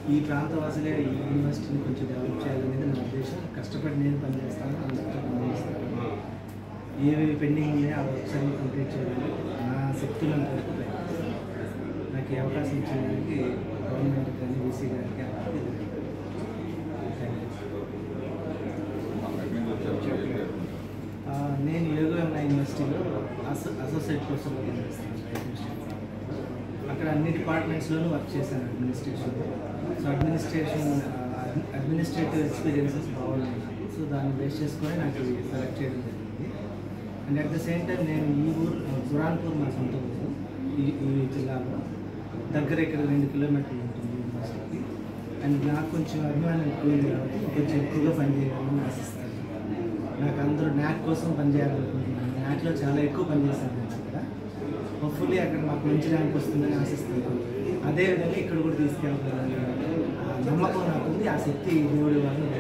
ఈ ప్రాంతవాసిగా ఈ యూనివర్సిటీని కొంచెం డెవలప్ చేయాలనేది నా ఉద్దేశం కష్టపడి నేను పనిచేస్తాను అందరితో పనిచేస్తాను ఏవేవి పెండింగ్ ఉన్నాయో ఆ వర్క్స్ అన్ని కంప్లీట్ చేయాలి నా శక్తులంత వరకు ప్రయత్నిస్తాను నాకు ఈ అవకాశం ఇచ్చినందుకు గవర్నమెంట్ కానీ బీసీ గారికి అందరికీ థ్యాంక్ యూ ఆ, నేను యోగవేమన యూనివర్సిటీలో అసో అసోసియేట్ ప్రొఫెసర్గా పనిచేస్తాను అడ్మినిస్ట్రేషన్ అక్కడ అన్ని డిపార్ట్మెంట్స్లోనూ వర్క్ చేశాను administration so administration administrative experiences బాగున్నాయి నాకు సో దాన్ని బేస్ చేసుకొని నాకు సెలెక్ట్ చేయడం జరిగింది and at the same time నేను ఈ ఊరు బురాన్పూర్ మా సొంత ఊరు ఈ ఈ జిల్లాలో దగ్గర ఇక్కడ రెండు కిలోమీటర్లు ఉంటుంది యూనివర్సిటీకి అండ్ నాకు కొంచెం అభిమానం ఎక్కువ ఉంది కాబట్టి కొంచెం ఎక్కువగా పనిచేయాలని ఆశిస్తాను నాకు అందరూ న్యాక్ కోసం పనిచేయాలనుకుంటున్నాను న్యాక్లో చాలా ఎక్కువ పనిచేశాను నేను అక్కడ హోప్ఫుల్లీ అక్కడ మాకు మంచి ర్యాంక్ వస్తుందని ఆశిస్తున్నాను అదేవిధంగా ఇక్కడ కూడా తీసుకెళ్తానని ఆ నమ్మకం నాకు ఉంది ఆ శక్తి దేవుడి వాళ్ళని